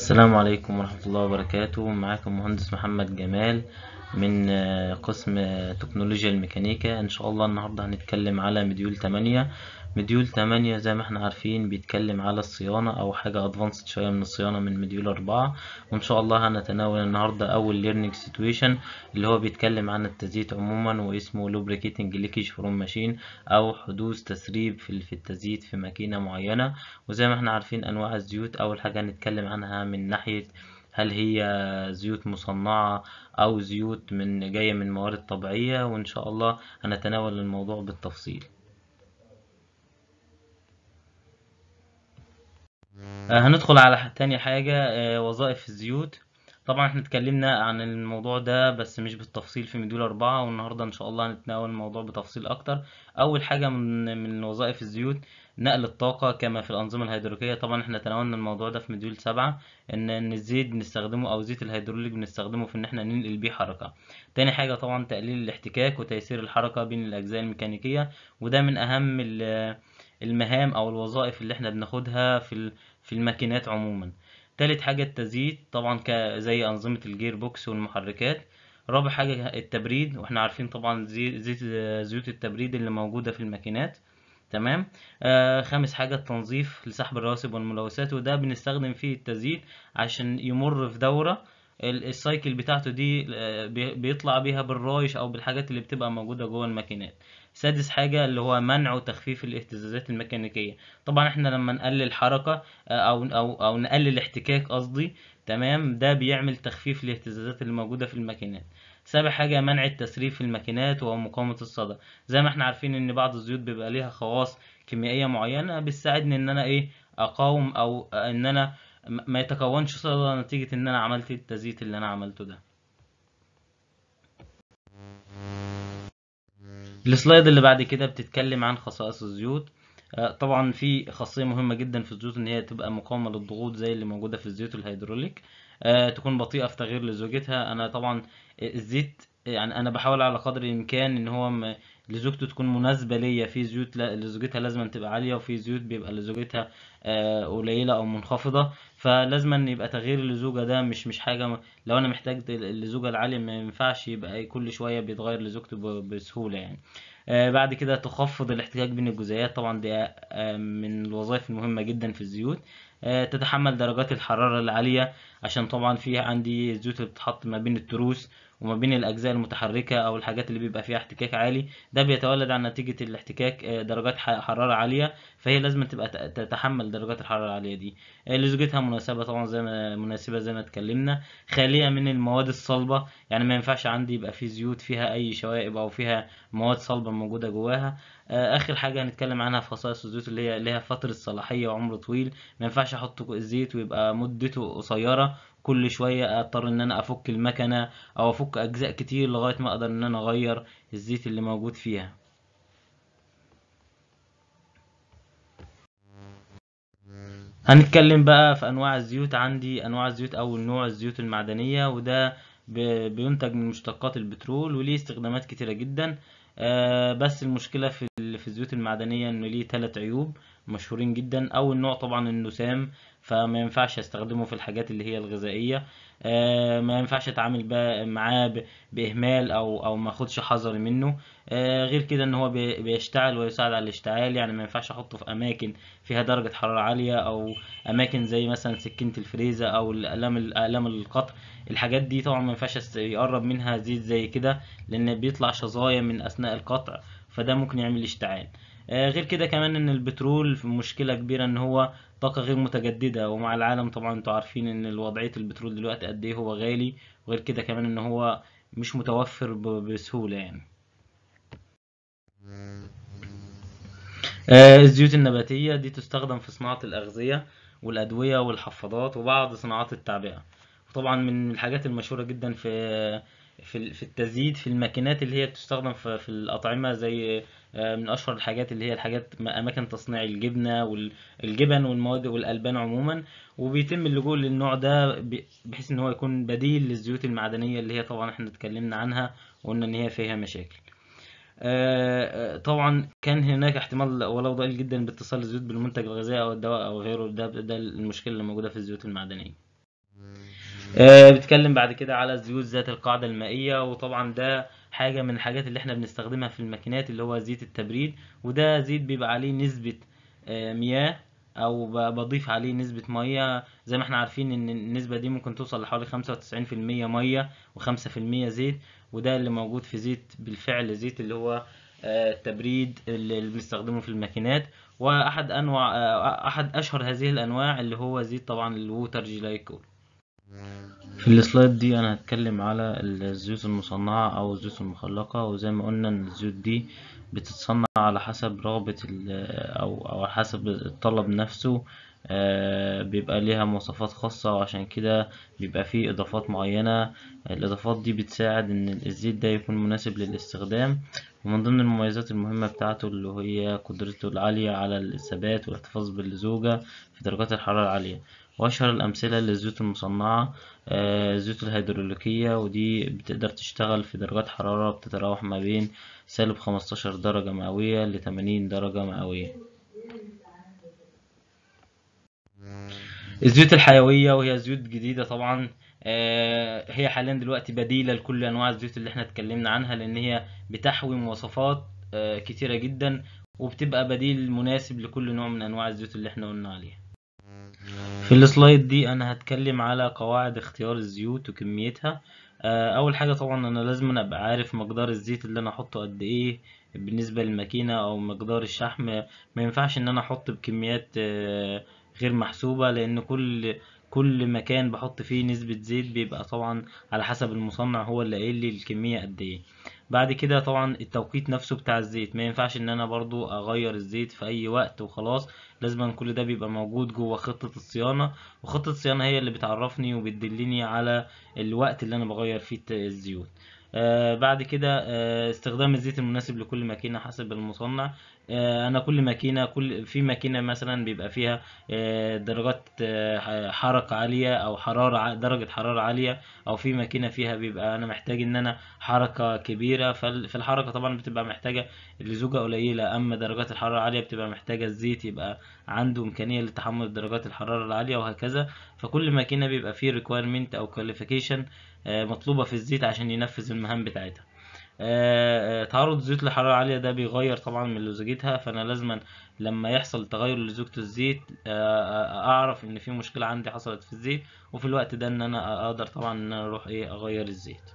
السلام عليكم ورحمة الله وبركاته معاكم مهندس محمد جمال من آه، قسم آه، تكنولوجيا الميكانيكا ان شاء الله النهاردة هنتكلم على مديول 8 مديول 8 زي ما احنا عارفين بيتكلم على الصيانة او حاجة ادفانسد شوية من الصيانة من مديول 4 وان شاء الله هنتناول النهاردة اول learning situation اللي هو بيتكلم عن التزييت عموما واسمه lubricating leakage from machine او حدوث تسريب في في التزييت في ماكينة معينة وزي ما احنا عارفين انواع الزيوت اول حاجة هنتكلم عنها من ناحية هل هي زيوت مصنعة أو زيوت من جاية من موارد طبيعية وإن شاء الله هنتناول الموضوع بالتفصيل آه، هندخل على ح- تاني حاجة آه، وظائف الزيوت طبعا احنا اتكلمنا عن الموضوع ده بس مش بالتفصيل في مديول أربعة والنهاردة إن شاء الله هنتناول الموضوع بتفصيل أكتر أول حاجة من من وظائف الزيوت نقل الطاقة كما في الأنظمة الهيدروليكية طبعا احنا تناولنا الموضوع ده في مديول سبعة إن إن الزيت بنستخدمه أو زيت الهيدروليك بنستخدمه في إن احنا ننقل بيه حركة تاني حاجة طبعا تقليل الاحتكاك وتيسير الحركة بين الأجزاء الميكانيكية وده من أهم ال- المهام أو الوظائف اللي احنا بناخدها في ال- في الماكينات عموما تالت حاجة التزييت طبعا ك- زي أنظمة الجير بوكس والمحركات رابع حاجة التبريد واحنا عارفين طبعا زي- زيت زيوت التبريد اللي موجودة في الماكينات تمام آه خامس حاجة التنظيف لسحب الرواسب والملوثات وده بنستخدم فيه التزييت عشان يمر في دورة ال- السايكل بتاعته دي آه، بي- بيطلع بيها بالرايش او بالحاجات اللي بتبقى موجودة جوه الماكينات سادس حاجة اللي هو منع وتخفيف الاهتزازات الميكانيكية طبعا احنا لما نقلل حركة آه، او او او نقلل احتكاك قصدي تمام ده بيعمل تخفيف الاهتزازات اللي موجودة في الماكينات سابع حاجة منع التسريب في الماكينات ومقاومة الصدى زي ما احنا عارفين ان بعض الزيوت بيبقى ليها خواص كيميائية معينة بتساعدني ان انا ايه اقاوم او ان انا م- ما يتكونش صدى نتيجة ان انا عملت التزييت اللي انا عملته ده السلايد اللي بعد كده بتتكلم عن خصائص الزيوت آه، طبعا في خاصية مهمة جدا في الزيوت ان هي تبقى مقاومة للضغوط زي اللي موجودة في الزيوت الهيدروليك آه، تكون بطيئة في تغيير لزوجتها انا طبعا الزيت يعني انا بحاول على قدر الامكان ان هو م- لزوجته تكون مناسبة ليا في زيوت لا- لزوجتها لازم تبقى عالية وفي زيوت بيبقى لزوجتها آه، قليلة او منخفضة فلازم أن يبقى تغيير اللزوجة ده مش مش حاجة م- لو انا محتاج اللزوجة العالية ما ينفعش يبقى كل شوية بيتغير لزوجته ب- بسهولة يعني آه، بعد كده تخفض الاحتكاك بين الجزيئات طبعا دي آه، من الوظائف المهمة جدا في الزيوت آه، تتحمل درجات الحرارة العالية عشان طبعا في عندي الزيوت اللي بتتحط ما بين التروس وما بين الأجزاء المتحركة أو الحاجات اللي بيبقى فيها احتكاك عالي ده بيتولد عن نتيجة الاحتكاك آه، درجات ح- حرارة عالية فهي لازم تبقى ت- تتحمل درجات الحرارة العالية دي آه، لزوجتها مناسبة طبعا زي ما مناسبة زي ما اتكلمنا خالية من المواد الصلبة يعني ما ينفعش عندي يبقى في زيوت فيها أي شوائب أو فيها مواد صلبة موجودة جواها آه، آخر حاجة هنتكلم عنها في خصائص الزيوت اللي هي ليها فترة صلاحية وعمر طويل ما ينفعش أحط الزيت ويبقى مدته قصيرة كل شوية أضطر إن أنا أفك المكنة أو أفك أجزاء كتير لغاية ما أقدر إن أنا أغير الزيت اللي موجود فيها هنتكلم بقى في انواع الزيوت عندي انواع الزيوت اول نوع الزيوت المعدنيه وده ب- بينتج من مشتقات البترول وليه استخدامات كتيره جدا آه، بس المشكله في ال- في الزيوت المعدنيه انه ليه ثلاث عيوب مشهورين جدا اول نوع طبعا انه سام فما ينفعش استخدمه في الحاجات اللي هي الغذائيه آه، ما ينفعش اتعامل بقى معاه ب- باهمال او او ما اخدش حذري منه آه، غير كده ان هو بي- بيشتعل ويساعد على الاشتعال يعني ما ينفعش احطه في اماكن فيها درجة حرارة عالية أو أماكن زي مثلا سكينة الفريزة أو الأقلام الأقلام القطع الحاجات دي طبعا ما ينفعش يست- يقرب منها زيت زي كده لأن بيطلع شظايا من أثناء القطع فده ممكن يعمل اشتعال آه، غير كده كمان إن البترول في مشكلة كبيرة إن هو طاقة غير متجددة ومع العالم طبعا انتوا عارفين إن وضعية البترول دلوقتي قد إيه هو غالي وغير كده كمان إن هو مش متوفر ب- بسهولة يعني آه، الزيوت النباتية دي تستخدم في صناعة الأغذية والأدوية والحفاضات وبعض صناعات التعبئة وطبعا من الحاجات المشهورة جدا في في ال- في التزييت في الماكينات اللي هي بتستخدم في في الأطعمة زي آه، من أشهر الحاجات اللي هي الحاجات م- أماكن تصنيع الجبنة والجبن والمواد والألبان عموما وبيتم اللجوء للنوع ده ب- بحيث إن هو يكون بديل للزيوت المعدنية اللي هي طبعا احنا اتكلمنا عنها وقلنا إن هي فيها مشاكل آه، آه، طبعا كان هناك احتمال ولو ضئيل جدا باتصال الزيوت بالمنتج الغذائي او الدواء او غيره ده ده المشكله اللي موجوده في الزيوت المعدنيه آه، بتكلم بعد كده على الزيوت ذات القاعدة المائية وطبعا ده حاجة من الحاجات اللي احنا بنستخدمها في الماكينات اللي هو زيت التبريد وده زيت بيبقى عليه نسبة آه، مياه او ب- بضيف عليه نسبة مية زي ما احنا عارفين ان النسبة دي ممكن توصل لحوالي خمسة وتسعين في المية مية وخمسة في المية زيت وده اللي موجود في زيت بالفعل زيت اللي هو آه، التبريد اللي اللي بنستخدمه في الماكينات واحد انواع آه، احد اشهر هذه الانواع اللي هو زيت طبعا الووتر جلايكول في السلايد دي انا هتكلم على الزيوت المصنعة او الزيوت المخلقة وزي ما قلنا ان الزيوت دي بتتصنع على حسب رغبة ال- او او على حسب الطلب نفسه آه، بيبقى ليها مواصفات خاصة وعشان كده بيبقى فيه اضافات معينة الاضافات دي بتساعد ان الزيت ده يكون مناسب للاستخدام ومن ضمن المميزات المهمة بتاعته اللي هي قدرته العالية على الثبات والاحتفاظ باللزوجة في درجات الحرارة العالية وأشهر الأمثلة للزيوت المصنعة آه، الزيوت الهيدروليكية ودي بتقدر تشتغل في درجات حرارة بتتراوح ما بين سالب 15 درجة مئوية لتمانين درجة مئوية الزيوت الحيوية وهي زيوت جديدة طبعا آه، هي حاليا دلوقتي بديلة لكل أنواع الزيوت اللي احنا اتكلمنا عنها لأن هي بتحوي مواصفات آه، كتيرة جدا وبتبقى بديل مناسب لكل نوع من أنواع الزيوت اللي احنا قلنا عليها في السلايد دي انا هتكلم على قواعد اختيار الزيوت وكميتها آه، اول حاجه طبعا انا لازم ابقى عارف مقدار الزيت اللي انا احطه قد ايه بالنسبه للماكينه او مقدار الشحم ما ينفعش ان انا احط بكميات آه، غير محسوبه لان كل كل مكان بحط فيه نسبه زيت بيبقى طبعا على حسب المصنع هو اللي قايل لي الكميه قد ايه بعد كده طبعا التوقيت نفسه بتاع الزيت ما ينفعش ان انا برضو اغير الزيت في اي وقت وخلاص لازم كل ده بيبقى موجود جوه خطة الصيانة وخطة الصيانة هي اللي بتعرفني وبتدلني على الوقت اللي انا بغير فيه الت- الزيوت آه بعد كده آه استخدام الزيت المناسب لكل ماكينة حسب المصنع آه انا كل ماكينة كل في ماكينة مثلا بيبقى فيها آه درجات آه حركة عالية او حرارة ع- درجة حرارة عالية او في ماكينة فيها بيبقى انا محتاج ان انا حركة كبيرة فال- في الحركة طبعا بتبقى محتاجة لزوجة قليلة اما درجات الحرارة العالية بتبقى محتاجة الزيت يبقى عنده إمكانية لتحمل درجات الحرارة العالية وهكذا فكل ماكينة بيبقى فيه requirement أو qualification آه، مطلوبة في الزيت عشان ينفذ المهام بتاعتها آه، آه، تعرض الزيوت للحرارة العالية ده بيغير طبعا من لزوجتها فأنا لازما لما يحصل تغير لزوجة الزيت آه، آه، أعرف إن في مشكلة عندي حصلت في الزيت وفي الوقت ده إن أنا أقدر طبعا إن أنا أروح إيه أغير الزيت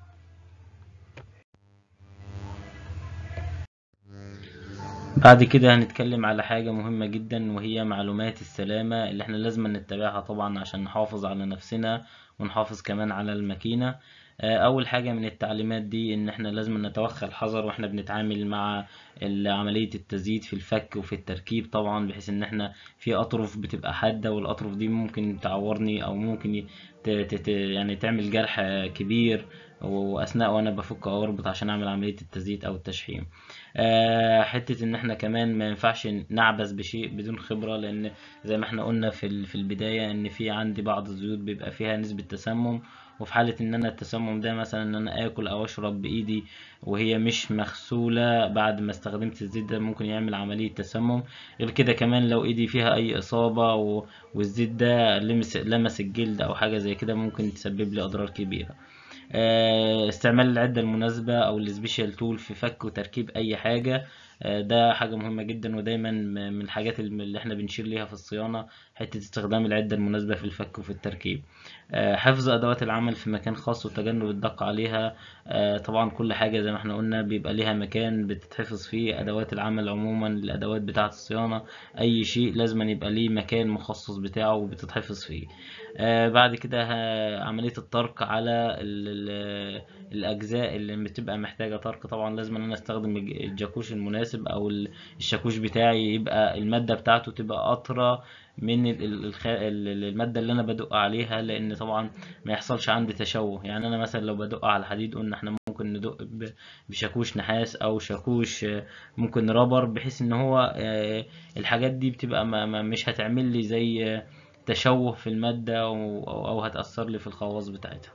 بعد كده هنتكلم على حاجة مهمة جدا وهي معلومات السلامة اللي احنا لازم نتبعها طبعا عشان نحافظ على نفسنا ونحافظ كمان على الماكينة آه، أول حاجة من التعليمات دي إن احنا لازم نتوخى الحذر واحنا بنتعامل مع ال- عملية التزييت في الفك وفي التركيب طبعا بحيث إن احنا في أطرف بتبقى حادة والأطرف دي ممكن تعورني أو ممكن ي- ت- ت- ت- يعني تعمل جرح كبير وأثناء وأنا بفك أو أربط عشان أعمل عملية التزييت أو التشحيم. آه، حتة إن إحنا كمان ما ينفعش نعبث بشيء بدون خبرة لأن زي ما إحنا قلنا في ال- في البداية إن في عندي بعض الزيوت بيبقى فيها نسبة تسمم وفي حالة إن أنا التسمم ده مثلا إن أنا آكل أو أشرب بإيدي وهي مش مغسولة بعد ما استخدمت الزيت ده ممكن يعمل عملية تسمم غير كده كمان لو إيدي فيها أي إصابة و- والزيت ده لمس لمس الجلد أو حاجة زي كده ممكن تسبب لي أضرار كبيرة. آه، استعمال العدة المناسبة أو السبيشال تول في فك وتركيب أي حاجة آه، ده حاجة مهمة جدا ودايما م- من الحاجات الم- اللي احنا بنشير ليها في الصيانة حتة استخدام العدة المناسبة في الفك وفي التركيب آه، حفظ أدوات العمل في مكان خاص وتجنب الدق عليها آه، طبعا كل حاجة زي ما احنا قلنا بيبقى ليها مكان بتتحفظ فيه أدوات العمل عموما الأدوات بتاعة الصيانة أي شيء لازم يبقى ليه مكان مخصص بتاعه وبتتحفظ فيه آه، بعد كده ه- عملية الطرق على ال- ال- الأجزاء اللي بتبقى محتاجة طرق طبعا لازم إن أنا أستخدم الج- الجاكوش المناسب أو ال- الشاكوش بتاعي يبقى المادة بتاعته تبقى أطرى من ال- ال- الخ- ال- ال- المادة اللي أنا بدق عليها لأن طبعا ما يحصلش عندي تشوه يعني أنا مثلا لو بدق على الحديد قلنا إحنا ممكن ندق ب- بشاكوش نحاس أو شاكوش آه، ممكن رابر بحيث إن هو آه، الحاجات دي بتبقى ما ما- مش هتعمل لي زي آه، تشوه في المادة أو, أو أو هتأثر لي في الخواص بتاعتها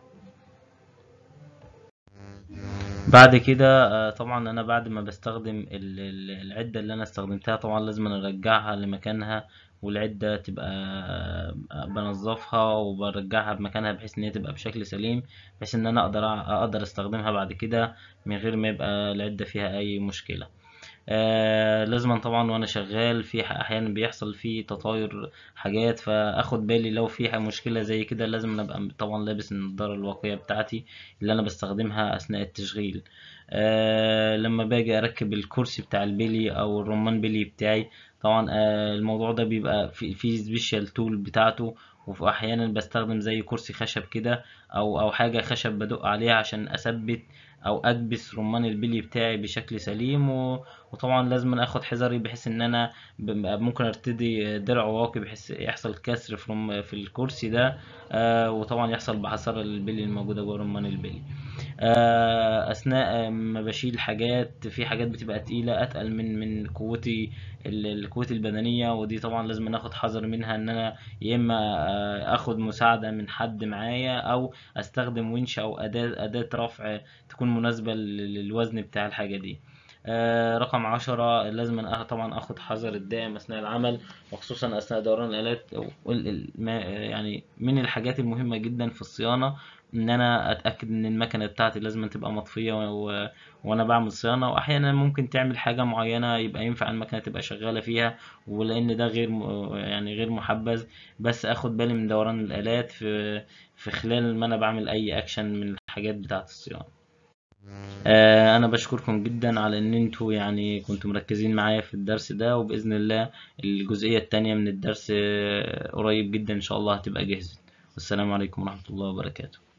بعد كده آه، طبعا انا بعد ما بستخدم ال- ال- العدة اللي انا استخدمتها طبعا لازم أنا ارجعها لمكانها والعدة تبقى بنظفها وبرجعها بمكانها بحيث ان هي تبقى بشكل سليم بحيث ان انا اقدر اقدر استخدمها بعد كده من غير ما يبقى العدة فيها اي مشكلة آه لازما طبعا وانا شغال في ح- احيانا بيحصل في تطاير حاجات فاخد بالي لو في مشكله زي كده لازم ابقى طبعا لابس النضاره الواقيه بتاعتي اللي انا بستخدمها اثناء التشغيل آه لما باجي اركب الكرسي بتاع البلي او الرمان بلي بتاعي طبعا آه الموضوع ده بيبقى في في سبيشال تول بتاعته وفي احيانا بستخدم زي كرسي خشب كده او او حاجه خشب بدق عليها عشان اثبت او اكبس رمان البلي بتاعي بشكل سليم و... وطبعا لازم اخد حذري بحيث ان انا ب... ممكن ارتدي درع واقي بحيث يحصل كسر في رم... في الكرسي ده آه وطبعا يحصل بحصار البلي الموجوده جوه رمان البلي آه اثناء ما بشيل حاجات في حاجات بتبقى تقيله اتقل من من قوتي ال- القوة البدنية ودي طبعا لازم ناخد حذر منها ان انا يا اما آه، اخد مساعدة من حد معايا او استخدم winch او اداة اداة رفع تكون مناسبة لل- للوزن بتاع الحاجة دي آه، رقم عشرة لازم أنا طبعا اخد حذر الدائم اثناء العمل وخصوصا اثناء دوران الالات وال- ال- ما- يعني من الحاجات المهمة جدا في الصيانة ان انا اتاكد ان المكنه بتاعتي لازم تبقى مطفيه و... و... وانا بعمل صيانه واحيانا ممكن تعمل حاجه معينه يبقى ينفع المكنه تبقى شغاله فيها ولان ده غير م... يعني غير محبذ بس اخد بالي من دوران الالات في في خلال ما انا بعمل اي اكشن من الحاجات بتاعه الصيانه آه، انا بشكركم جدا على ان انتوا يعني كنتوا مركزين معايا في الدرس ده وباذن الله الجزئيه التانية من الدرس آه، قريب جدا ان شاء الله هتبقى جاهزه والسلام عليكم ورحمه الله وبركاته